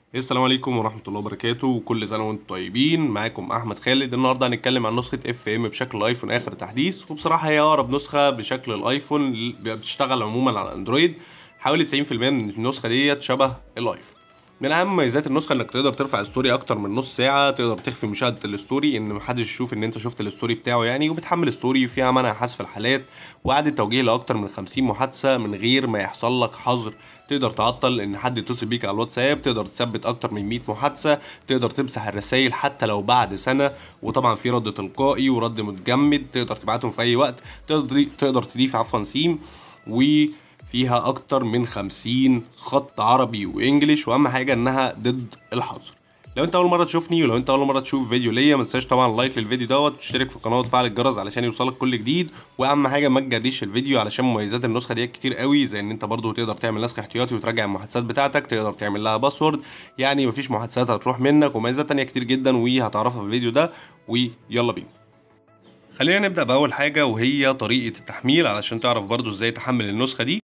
السلام عليكم ورحمة الله وبركاته وكل سنة وانتم طيبين معاكم أحمد خالد النهاردة هنتكلم عن نسخة اف ام بشكل الايفون آخر تحديث وبصراحة هي أقرب نسخة بشكل الايفون اللي بتشتغل عموما على اندرويد حوالي 90% من النسخة ديت شبه الايفون من اهم مميزات النسخه انك تقدر ترفع ستوري اكتر من نص ساعه تقدر تخفي مشاهده الستوري ان محدش يشوف ان انت شفت الستوري بتاعه يعني وبتحمل ستوري فيها منع حذف الحالات واعاده توجيه لاكتر من 50 محادثه من غير ما يحصل لك حظر تقدر تعطل ان حد يتصل بيك على الواتساب تقدر تثبت اكتر من 100 محادثه تقدر تمسح الرسائل حتى لو بعد سنه وطبعا في رد تلقائي ورد متجمد تقدر تبعتهم في اي وقت تقدر تقدر تضيف عفوا سيم و فيها اكتر من 50 خط عربي وانجليش واهم حاجه انها ضد الحظر لو انت اول مره تشوفني ولو انت اول مره تشوف فيديو ليا ما تنساش طبعا لايك للفيديو دوت وتشترك في القناه وتفعل الجرس علشان يوصلك كل جديد واهم حاجه ما تجريش الفيديو علشان مميزات النسخه ديت كتير قوي زي ان انت برضو تقدر تعمل نسخ احتياطي وتراجع المحادثات بتاعتك تقدر تعمل لها باسورد يعني مفيش محادثات هتروح منك ومميزات تانية كتير جدا وهتعرفها في الفيديو ده ويلا بينا خلينا نبدا باول حاجه وهي طريقه التحميل علشان تعرف برضو ازاي تحمل النسخه دي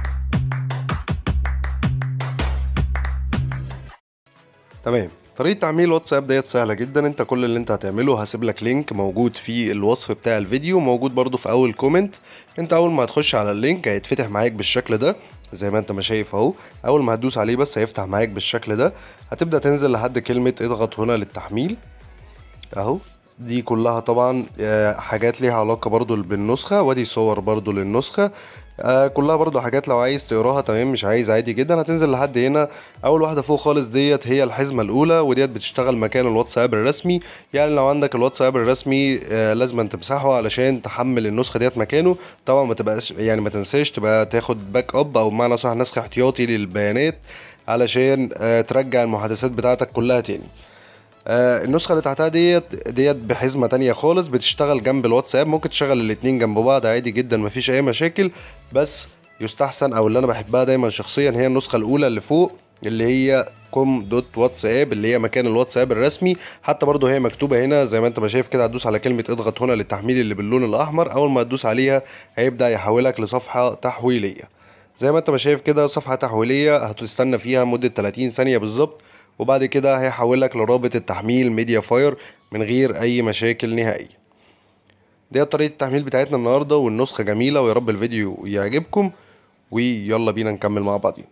تمام طريقة تعميل واتساب ديت سهلة جدا انت كل اللي انت هتعمله هسيب لك لينك موجود في الوصف بتاع الفيديو موجود برضو في اول كومنت انت اول ما هتخش على اللينك هيتفتح معاك بالشكل ده زي ما انت ما شايف اهو اول ما هتدوس عليه بس هيفتح معاك بالشكل ده هتبدأ تنزل لحد كلمة اضغط هنا للتحميل اهو دي كلها طبعا حاجات ليها علاقة برضو بالنسخة ودي صور برضو للنسخة آه كلها برضو حاجات لو عايز تقراها تمام مش عايز عادي جدا هتنزل لحد هنا اول واحده فوق خالص ديت هي الحزمه الاولى وديت بتشتغل مكان الواتساب الرسمي يعني لو عندك الواتساب الرسمي آه لازم تمسحه علشان تحمل النسخه ديت مكانه طبعا ما تبقاش يعني ما تنساش تبقى تاخد باك اب او بمعنى صح نسخ احتياطي للبيانات علشان آه ترجع المحادثات بتاعتك كلها تاني آه النسخة اللي تحتها ديت ديت بحزمة تانية خالص بتشتغل جنب الواتساب ممكن تشغل الاتنين جنب بعض عادي جدا مفيش أي مشاكل بس يستحسن أو اللي أنا بحبها دايما شخصيا هي النسخة الأولى اللي فوق اللي هي كوم دوت واتساب اللي هي مكان الواتساب الرسمي حتى برضو هي مكتوبة هنا زي ما انت ما شايف كده هتدوس على كلمة اضغط هنا للتحميل اللي باللون الأحمر أول ما تدوس عليها هيبدأ يحولك لصفحة تحويلية زي ما انت ما شايف كده صفحة تحويلية هتستنى فيها مدة 30 ثانية بالظبط وبعد كده هيحولك لرابط التحميل ميديا فاير من غير اي مشاكل نهائية دي طريقة التحميل بتاعتنا النهاردة والنسخة جميلة ويا رب الفيديو يعجبكم ويلا بينا نكمل مع بعضين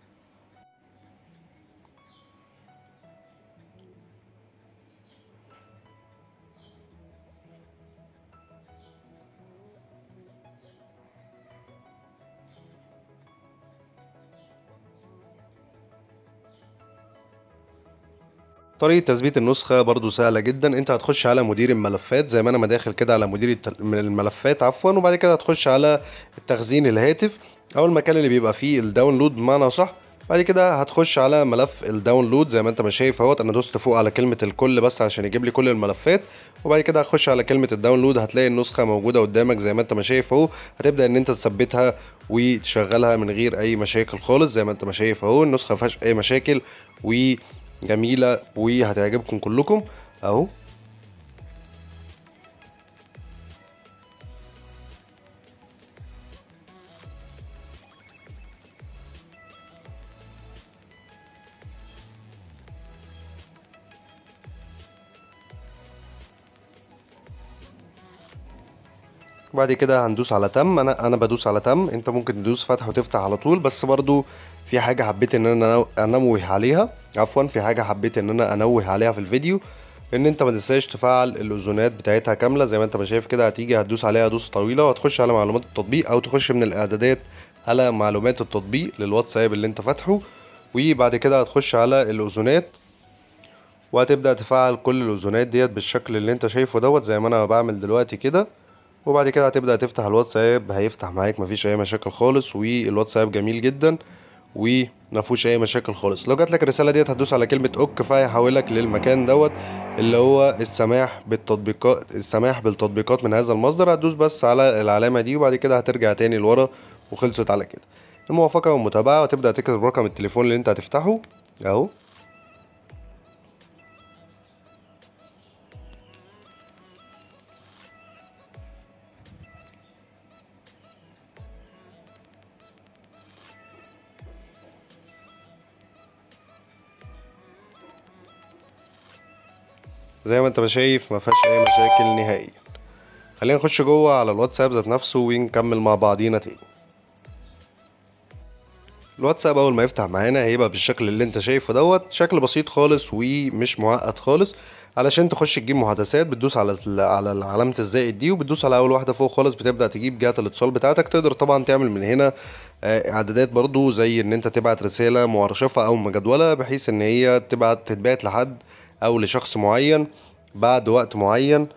طريقة تثبيت النسخة برضو سهلة جدا انت هتخش على مدير الملفات زي ما انا ما داخل كده على مدير الملفات عفوا وبعد كده هتخش على التخزين الهاتف او المكان اللي بيبقى فيه الداونلود بمعنى صح بعد كده هتخش على ملف الداونلود زي ما انت ما شايف اهوت انا دوست فوق على كلمة الكل بس عشان يجيب لي كل الملفات وبعد كده هتخش على كلمة الداونلود هتلاقي النسخة موجودة قدامك زي ما انت ما شايف اهو هتبدأ ان انت تثبتها وتشغلها من غير اي مشاكل خالص زي ما انت ما شايف اهو النسخة مفيهاش اي مشاكل و جميلة وهتعجبكم كلكم اهو بعد كده هندوس على تم انا انا بدوس على تم انت ممكن تدوس فتح وتفتح على طول بس برضو في حاجة حبيت ان انا انوه عليها عفوا في حاجة حبيت ان انا انوه عليها في الفيديو ان انت ما تنساش تفعل الاذونات بتاعتها كاملة زي ما انت ما شايف كده هتيجي هتدوس عليها دوسة طويلة وهتخش على معلومات التطبيق او تخش من الاعدادات على معلومات التطبيق للواتساب اللي انت فاتحه وبعد كده هتخش على الاذونات وهتبدأ تفعل كل الاذونات ديت بالشكل اللي انت شايفه دوت زي ما انا بعمل دلوقتي كده وبعد كده هتبدأ تفتح الواتساب هيفتح معاك مفيش اي مشاكل خالص والواتساب جميل جدا ومفيهوش اي مشاكل خالص لو جات لك الرساله ديت هتدوس على كلمه اوك فهيحولك للمكان دوت اللي هو السماح بالتطبيقات السماح بالتطبيقات من هذا المصدر هتدوس بس على العلامه دي وبعد كده هترجع تاني لورا وخلصت على كده الموافقه والمتابعه وتبدا تكتب رقم التليفون اللي انت هتفتحه اهو زي ما انت ما شايف ما فيهاش اي مشاكل نهائيا خلينا نخش جوه على الواتساب ذات نفسه ونكمل مع بعضينا تاني الواتساب اول ما يفتح معانا هيبقى بالشكل اللي انت شايفه دوت شكل بسيط خالص ومش معقد خالص علشان تخش تجيب محادثات بتدوس على ال- على علامة الزائد دي وبتدوس على اول واحدة فوق خالص بتبدأ تجيب جهة الاتصال بتاعتك تقدر طبعا تعمل من هنا آه، اعدادات برضو زي ان انت تبعت رسالة مؤرشفة او مجدولة بحيث ان هي تبعت تتبعت لحد او لشخص معين بعد وقت معين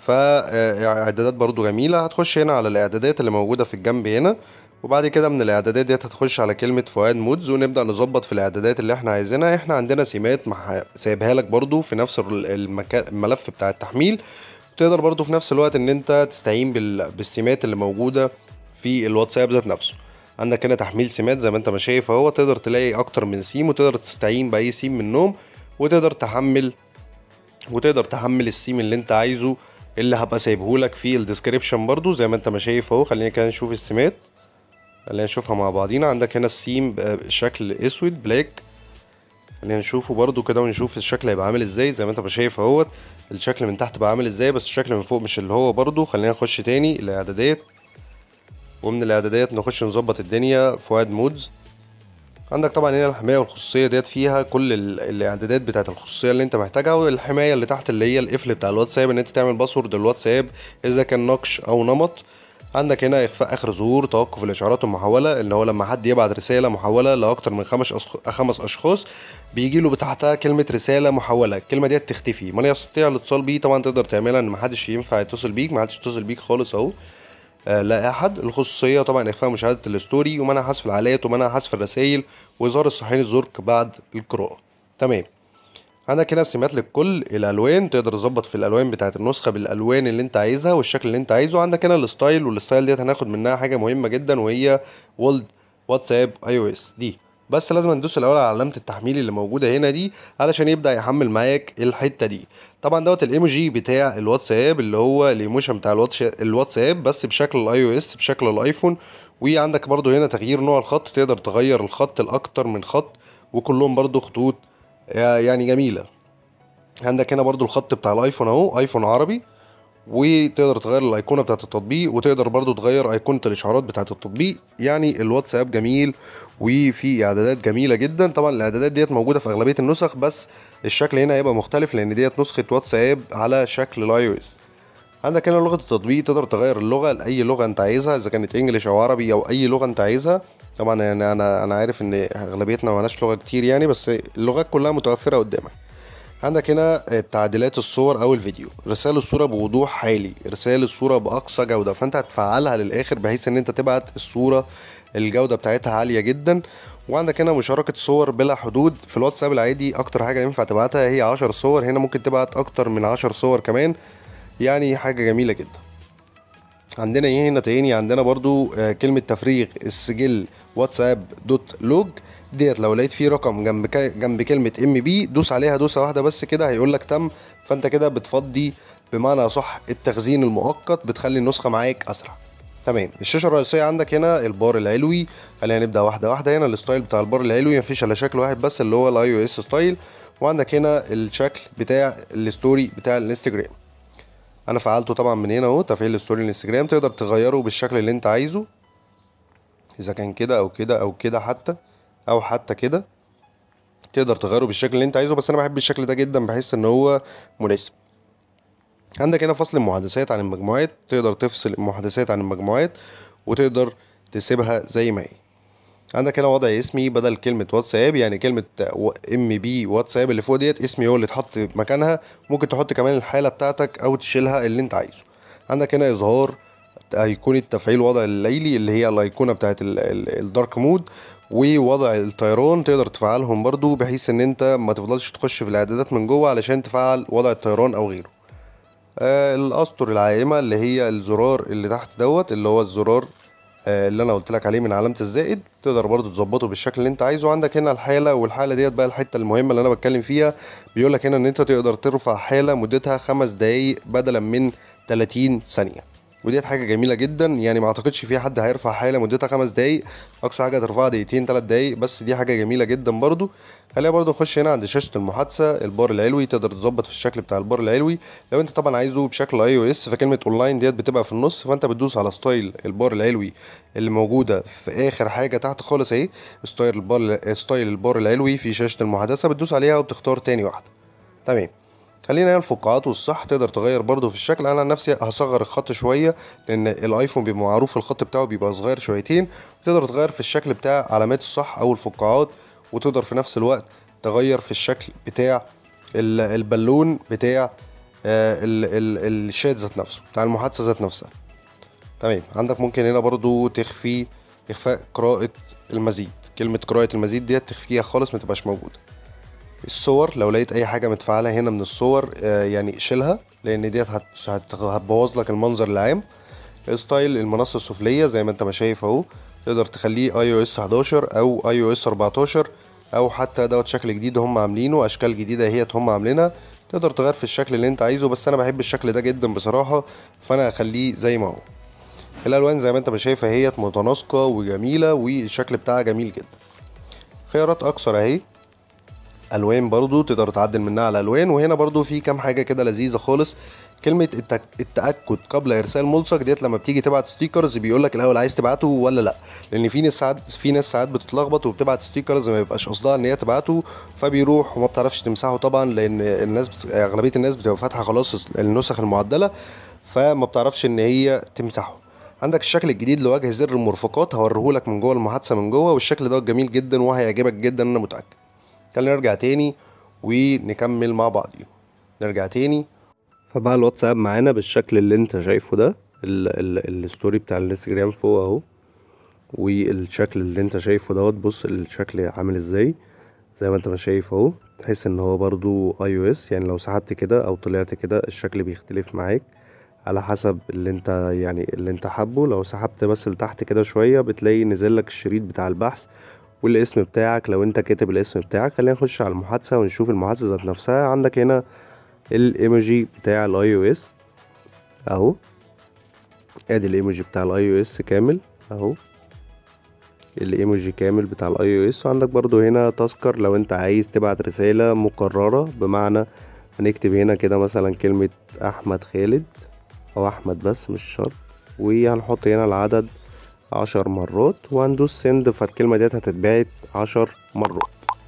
فاعدادات برضو جميلة هتخش هنا على الاعدادات اللي موجودة في الجنب هنا وبعد كده من الاعدادات ديت هتخش على كلمة فؤاد مودز ونبدأ نظبط في الاعدادات اللي احنا عايزينها احنا عندنا سيمات مح... سايبها لك برضو في نفس ال- المكان الملف بتاع التحميل تقدر برضو في نفس الوقت ان انت تستعين بال... بالسيمات اللي موجودة في الواتساب ذات نفسه عندك هنا تحميل سيمات زي ما انت ما شايف اهو تقدر تلاقي اكتر من سيم وتقدر تستعين باي سيم منهم وتقدر تحمل وتقدر تحمل السيم اللي انت عايزه اللي هبقى سايبهولك في الديسكريبشن برضو زي ما انت ما شايف اهو خلينا كده نشوف السيمات خلينا نشوفها مع بعضينا عندك هنا السيم بشكل اسود بلاك خلينا نشوفه برضو كده ونشوف الشكل هيبقى عامل ازاي زي ما انت ما شايف اهوت الشكل من تحت بقى عامل ازاي بس الشكل من فوق مش اللي هو برضو خلينا نخش تاني الاعدادات ومن الاعدادات نخش نظبط الدنيا فؤاد مودز عندك طبعا هنا الحمايه والخصوصيه ديت فيها كل ال- الاعدادات بتاعت الخصوصيه اللي انت محتاجها والحمايه اللي تحت اللي هي القفل بتاع الواتساب ان انت تعمل باسورد الواتساب اذا كان نقش او نمط عندك هنا اخفاء اخر ظهور توقف الاشعارات المحوله ان هو لما حد يبعت رساله محوله لاكتر من خمس أشخ... خمس اشخاص بيجي له تحتها كلمه رساله محوله الكلمه ديت تختفي من يستطيع الاتصال بيه طبعا تقدر تعملها ان محدش ينفع يتصل بيك محدش يتصل بيك خالص اهو آه، لا احد الخصوصيه طبعا اخفاء مشاهده الستوري ومنع حذف العلامات ومنع حذف الرسائل واظهار الصحيين الزرق بعد القراءه تمام عندك هنا سمات للكل الالوان تقدر تظبط في الالوان بتاعت النسخه بالالوان اللي انت عايزها والشكل اللي انت عايزه عندك هنا الستايل والستايل ديت هناخد منها حاجه مهمه جدا وهي وولد واتساب اي او اس دي بس لازم ندوس الاول على علامه التحميل اللي موجوده هنا دي علشان يبدا يحمل معاك الحته دي طبعا دوت الايموجي بتاع الواتساب اللي هو الايموشن بتاع الواتش الواتساب بس بشكل الاي او اس بشكل الايفون وعندك برضو هنا تغيير نوع الخط تقدر تغير الخط لاكتر من خط وكلهم برضو خطوط يعني جميله عندك هنا برضو الخط بتاع الايفون اهو ايفون عربي وتقدر تغير الايقونه بتاعت التطبيق وتقدر برضو تغير ايقونه الاشعارات بتاعت التطبيق يعني الواتساب جميل وفي اعدادات جميله جدا طبعا الاعدادات ديت موجوده في اغلبيه النسخ بس الشكل هنا هيبقى مختلف لان ديت نسخه واتساب على شكل الاي او اس عندك هنا لغه التطبيق تقدر تغير اللغه لاي لغه انت عايزها اذا كانت انجليش او عربي او اي لغه انت عايزها طبعا يعني انا انا عارف ان اغلبيتنا معناش لغه كتير يعني بس اللغات كلها متوفره قدامك عندك هنا تعديلات الصور او الفيديو ارسال الصوره بوضوح عالي ارسال الصوره باقصى جوده فانت هتفعلها للاخر بحيث ان انت تبعت الصوره الجوده بتاعتها عاليه جدا وعندك هنا مشاركه صور بلا حدود في الواتساب العادي اكتر حاجه ينفع تبعتها هي 10 صور هنا ممكن تبعت اكتر من 10 صور كمان يعني حاجه جميله جدا عندنا ايه هنا تاني عندنا برضو آه كلمه تفريغ السجل واتساب دوت لوج ديت لو لقيت فيه رقم جنب كا- جنب كلمه ام بي دوس عليها دوسه واحده بس كده هيقول لك تم فانت كده بتفضي بمعنى صح التخزين المؤقت بتخلي النسخه معاك اسرع تمام الشاشه الرئيسيه عندك هنا البار العلوي خلينا نبدا واحده واحده هنا الستايل بتاع البار العلوي مفيش الا شكل واحد بس اللي هو الاي او اس ستايل وعندك هنا الشكل بتاع الستوري بتاع الانستجرام انا فعلته طبعا من هنا اهو تفعيل الستوري الانستجرام تقدر تغيره بالشكل اللي انت عايزه اذا كان كده او كده او كده حتى او حتى كده تقدر تغيره بالشكل اللي انت عايزه بس انا بحب الشكل ده جدا بحس ان هو مناسب عندك هنا فصل المحادثات عن المجموعات تقدر تفصل المحادثات عن المجموعات وتقدر تسيبها زي ما هي عندك هنا وضع اسمي بدل كلمة واتساب يعني كلمة ام بي واتساب اللي فوق ديت اسمي هو اللي اتحط مكانها ممكن تحط كمان الحالة بتاعتك او تشيلها اللي انت عايزه عندك هنا اظهار ايقونة تفعيل وضع الليلي اللي هي الايقونة بتاعت ال- ال- الدارك مود ووضع الطيران تقدر تفعلهم برضو بحيث ان انت ما تفضلش تخش في الاعدادات من جوه علشان تفعل وضع الطيران او غيره آه الاسطر العائمة اللي هي الزرار اللي تحت دوت اللي هو الزرار آه، اللي انا قلت لك عليه من علامه الزائد تقدر برضو تظبطه بالشكل اللي انت عايزه عندك هنا الحاله والحاله ديت بقى الحته المهمه اللي انا بتكلم فيها بيقول لك هنا ان انت تقدر ترفع حاله مدتها خمس دقايق بدلا من 30 ثانيه وديت حاجه جميله جدا يعني ما اعتقدش في حد هيرفع حاله مدتها خمس دقايق اقصى حاجه ترفعها دقيقتين ثلاث دقايق بس دي حاجه جميله جدا برضو خلينا برضو نخش هنا عند شاشه المحادثه البار العلوي تقدر تظبط في الشكل بتاع البار العلوي لو انت طبعا عايزه بشكل اي او اس فكلمه اونلاين ديت بتبقى في النص فانت بتدوس على ستايل البار العلوي اللي موجوده في اخر حاجه تحت خالص اهي ستايل البار ستايل البار العلوي في شاشه المحادثه بتدوس عليها وبتختار تاني واحده تمام خلينا هنا الفقاعات والصح تقدر تغير برضو في الشكل انا عن نفسي هصغر الخط شويه لان الايفون بيبقى معروف الخط بتاعه بيبقى صغير شويتين وتقدر تغير في الشكل بتاع علامات الصح او الفقاعات وتقدر في نفس الوقت تغير في الشكل بتاع ال- البالون بتاع آه، ال- ال- الشات ذات نفسه بتاع المحادثه ذات نفسها تمام عندك ممكن هنا برضو تخفي اخفاء قراءه المزيد كلمه قراءه المزيد ديت تخفيها خالص ما تبقاش موجوده الصور لو لقيت اي حاجه متفعله هنا من الصور آه، يعني شيلها لان ديت هت- هت- هتبوظ لك المنظر العام ستايل المنصه السفليه زي ما انت ما شايف اهو تقدر تخليه اي او اس 11 او اي او اس 14 او حتى دوت شكل جديد هم عاملينه اشكال جديده هي هم عاملينها تقدر تغير في الشكل اللي انت عايزه بس انا بحب الشكل ده جدا بصراحه فانا هخليه زي ما هو الالوان زي ما انت ما شايف اهي متناسقه وجميله والشكل بتاعها جميل جدا خيارات اكثر اهي الوان برضو تقدر تعدل منها على الوان وهنا برضو في كام حاجه كده لذيذه خالص كلمه التك... التاكد قبل ارسال ملصق ديت لما بتيجي تبعت ستيكرز بيقول لك الاول عايز تبعته ولا لا لان في ناس ساعات في ناس ساعات بتتلخبط وبتبعت ستيكرز ما يبقاش قصدها ان هي تبعته فبيروح وما بتعرفش تمسحه طبعا لان الناس بت... اغلبيه الناس بتبقى فاتحه خلاص النسخ المعدله فما بتعرفش ان هي تمسحه عندك الشكل الجديد لوجه زر المرفقات هوريهولك من جوه المحادثه من جوه والشكل ده جميل جدا وهيعجبك جدا انا متاكد خلينا نرجع تاني ونكمل مع بعضين نرجع تاني فبقى الواتساب معانا بالشكل اللي انت شايفه ده ال ال الستوري بتاع الانستجرام فوق اهو والشكل اللي انت شايفه دوت بص الشكل عامل ازاي زي ما انت ما شايف اهو تحس ان هو برضو اي او اس يعني لو سحبت كده او طلعت كده الشكل بيختلف معاك على حسب اللي انت يعني اللي انت حابه لو سحبت بس لتحت كده شوية بتلاقي نزل لك الشريط بتاع البحث والاسم بتاعك لو انت كاتب الاسم بتاعك خلينا نخش على المحادثة ونشوف المحادثة ذات نفسها عندك هنا الايموجي بتاع الاي او اس اهو ادي الايموجي بتاع الاي او اس كامل اهو الايموجي كامل بتاع الاي او اس وعندك برضو هنا تذكر لو انت عايز تبعت رسالة مكررة بمعنى هنكتب هنا كده مثلا كلمة احمد خالد او احمد بس مش شرط وهنحط هنا العدد عشر مرات وهندوس سند فالكلمة ديت هتتبعت عشر مرات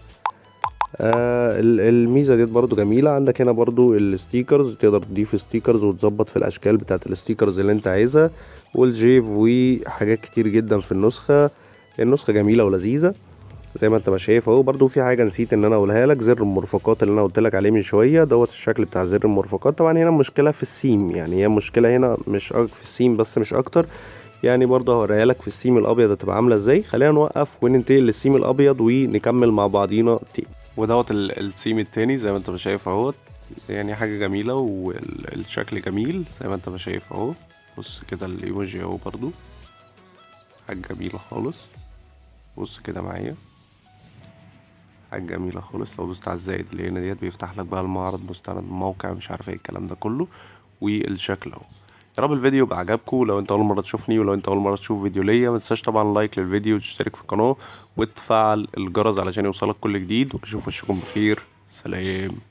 آه ال- الميزة ديت برضو جميلة عندك هنا برضو الستيكرز تقدر تضيف ستيكرز وتظبط في الاشكال بتاعت الستيكرز اللي انت عايزها والجيف وحاجات كتير جدا في النسخة النسخة جميلة ولذيذة زي ما انت ما شايف اهو برضو في حاجه نسيت ان انا اقولها لك زر المرفقات اللي انا قلت لك عليه من شويه دوت الشكل بتاع زر المرفقات طبعا هنا المشكله في السيم يعني هي مشكله هنا مش أك- في السيم بس مش اكتر يعني برضه هوريها لك في السيم الابيض هتبقى عامله ازاي خلينا نوقف وننتقل للسيم الابيض ونكمل مع بعضينا تاني ودوت ال- السيم التاني زي ما انت ما شايف اهوت يعني حاجة جميلة والشكل جميل زي ما انت ما شايف اهو بص كده الايموجي اهو برضو حاجة جميلة خالص بص كده معايا حاجة جميلة خالص لو دوست على الزائد اللي هنا ديت بيفتح لك بقى المعرض مستند الموقع مش عارف ايه الكلام ده كله والشكل اهو يا رب الفيديو يبقى عجبكم لو انت اول مره تشوفني ولو انت اول مره تشوف فيديو ليا ما تنساش طبعا لايك للفيديو وتشترك في القناه وتفعل الجرس علشان يوصلك كل جديد واشوف وشكم بخير سلام